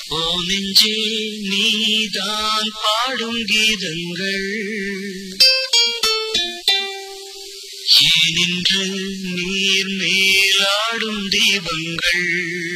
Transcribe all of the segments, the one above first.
ஓ நெஞ்சே நீதான் பாடும் கீதங்கள் ஏனின்று நீர் மேலாடும் தீபங்கள்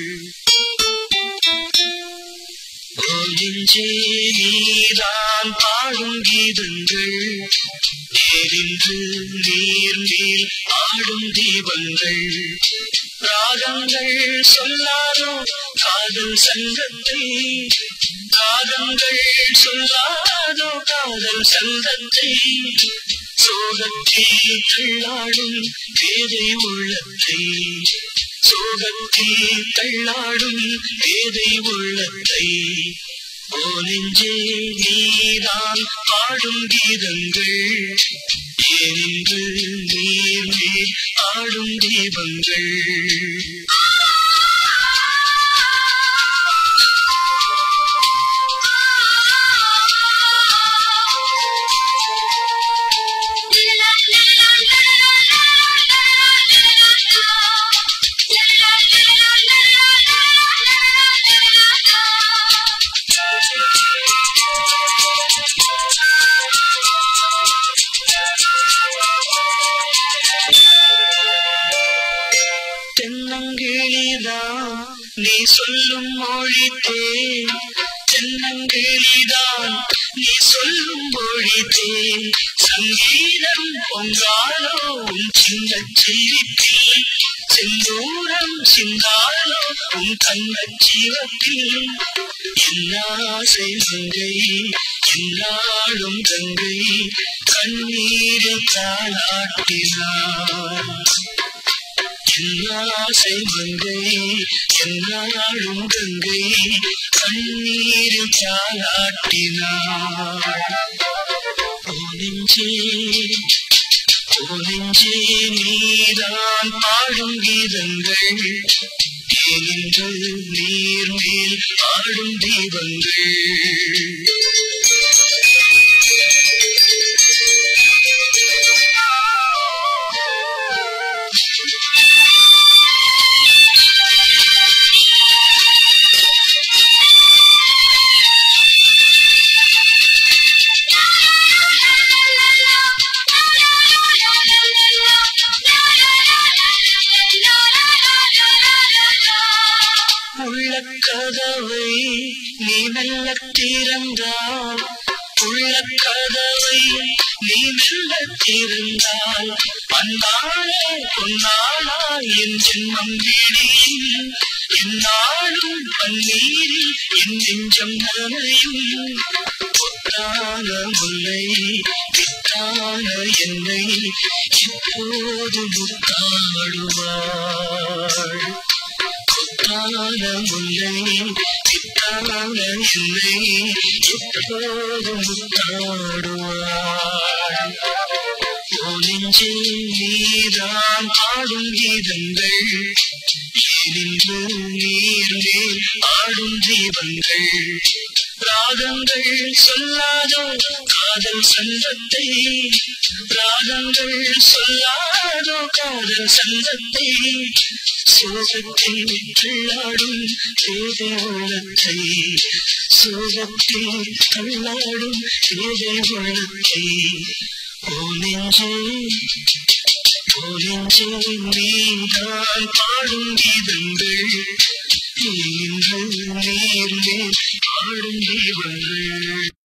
ஓ நெஞ்சே நீதான் பாடும் கீதங்கள் ஏனின்று நீர் மேல் ஆடும் தீபங்கள் ராகங்கள் சொல்லாதோ காதல் சங்கத்தை ராகங்கள் சொல்லாதோ காதல் சங்கத்தை சோகத்தை தள்ளாடும் பேதை உள்ளத்தை சோகத்தை தள்ளாடும் பேதை உள்ளத்தை ஓ நெஞ்சே நீதான் பாடும் கீதங்கள் ஏனின்று நீர் மேல் ஆடும் தீபங்கள் தென்னங்கிளிதான் நீ சொல்லும் மொழித்தே தென்னங்கிளிதான் நீ சொல்லும் மொழித்தே சங்கீதம் பொங்காலோ உன் சின்ன சிரிப்பில் செந்தூரம் சிந்தாலோ உன் தங்க சிவப்பில் என்னாசை மங்கை என்னாலும் கங்கை கண்ணீரை தாளாட்டினார் என்னாசை மங்கை என்னாலும் கங்கை கண்ணீரில் தாளாட்டினார் ஓ நெஞ்சே ஓ நெஞ்சே நீதான் பாடும் கீதங்கள் ஏனென்று நீர் மேல் ஆடும் தீபங்கள் உள்ள கதவை நீ மெல்ல திறந்தால் உள்ள கதவை நீ மெல்ல திறந்தால் அந்நாளே பொன்னாளா என் ஜென்மம் விடியும் என்னாலும் பன்னீரில் என் நெஞ்சம் நனையும் பொத்தான முல்லை பித்தான என்னை இப்போது முத்தாடுவாள் பொத்தான முல்லை பித்தான என்னை இப்போது முத்தாடுவாள் ஓ நெஞ்சே நீதான் பாடும் கீதங்கள் ஏனின்று நீர் மேல் ஆடும் தீபங்கள் ராகங்கள் சொல்லாதோ காதல் சங்கத்தை ராகங்கள் சொல்லாதோ காதல் சங்கத்தை சோகத்தை விட்டுள்ளாடும் பேதை உள்ளத்தை சோகத்தை தள்ளாடும் பேதை உள்ளத்தை ஓ நெஞ்சே ஓ நெஞ்சே நீதான் பாடும் கீதங்கள் நீ இன்று நீர் மேல் ஆடும் தீபங்கள்